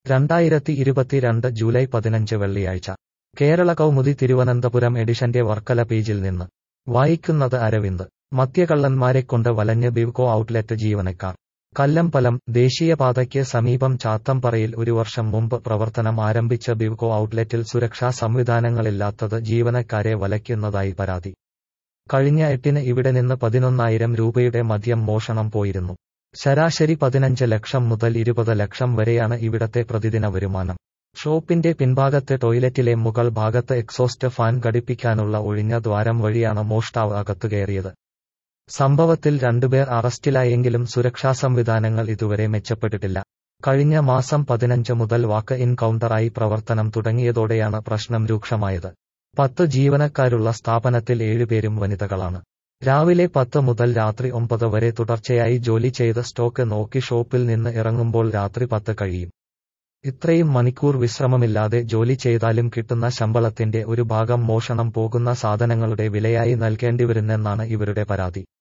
രണ്ടായിരത്തി ഇരുപത്തിരണ്ട് ജൂലൈ പതിനഞ്ച് വെള്ളിയാഴ്ച കേരള കൗമുദി തിരുവനന്തപുരം എഡിഷന്റെ വർക്കല പേജിൽ നിന്ന് വായിക്കുന്നത് അരവിന്ദ് മദ്യകള്ളന്മാരെക്കൊണ്ട് വലഞ്ഞ് ബിവ്കോ ഔട്ട്ലെറ്റ് ജീവനക്കാർ കല്ലമ്പലം ദേശീയപാതയ്ക്ക് സമീപം ചാത്തമ്പറയിൽ ഒരു വർഷം മുമ്പ് പ്രവർത്തനം ആരംഭിച്ച ബിവ്കോ ഔട്ട്ലെറ്റിൽ സുരക്ഷാ സംവിധാനങ്ങളില്ലാത്തത് ജീവനക്കാരെ വലയ്ക്കുന്നതായി പരാതി കഴിഞ്ഞ എട്ടിന് ഇവിടെ നിന്ന് പതിനൊന്നായിരം രൂപയുടെ മദ്യം മോഷണം പോയിരുന്നു ശരാശരി പതിനഞ്ച് ലക്ഷം മുതൽ ഇരുപത് ലക്ഷം വരെയാണ് ഇവിടത്തെ പ്രതിദിന വരുമാനം ഷോപ്പിന്റെ പിൻഭാഗത്തെ ടോയ്ലറ്റിലെ മുകൾ ഭാഗത്ത് എക്സോസ്റ്റ് ഫാൻ ഘടിപ്പിക്കാനുള്ള ഒഴിഞ്ഞ ദ്വാരം വഴിയാണ് മോഷ്ടാവ് അകത്തുകയറിയത് സംഭവത്തിൽ രണ്ടുപേർ അറസ്റ്റിലായെങ്കിലും സുരക്ഷാ സംവിധാനങ്ങൾ ഇതുവരെ മെച്ചപ്പെട്ടിട്ടില്ല കഴിഞ്ഞ മാസം പതിനഞ്ച് മുതൽ വാക്ക് ഇൻ കൗണ്ടറായി പ്രവർത്തനം തുടങ്ങിയതോടെയാണ് പ്രശ്നം രൂക്ഷമായത് പത്ത് ജീവനക്കാരുള്ള സ്ഥാപനത്തിൽ ഏഴുപേരും വനിതകളാണ് രാവിലെ പത്ത് മുതൽ രാത്രി ഒമ്പത് വരെ തുടർച്ചയായി ജോലി ചെയ്ത് സ്റ്റോക്ക് നോക്കി ഷോപ്പിൽ നിന്ന് ഇറങ്ങുമ്പോൾ രാത്രി പത്ത് കഴിയും ഇത്രയും മണിക്കൂർ വിശ്രമമില്ലാതെ ജോലി ചെയ്താലും കിട്ടുന്ന ശമ്പളത്തിന്റെ ഒരു ഭാഗം മോഷണം പോകുന്ന സാധനങ്ങളുടെ വിലയായി നൽകേണ്ടിവരുന്നെന്നാണ് ഇവരുടെ പരാതി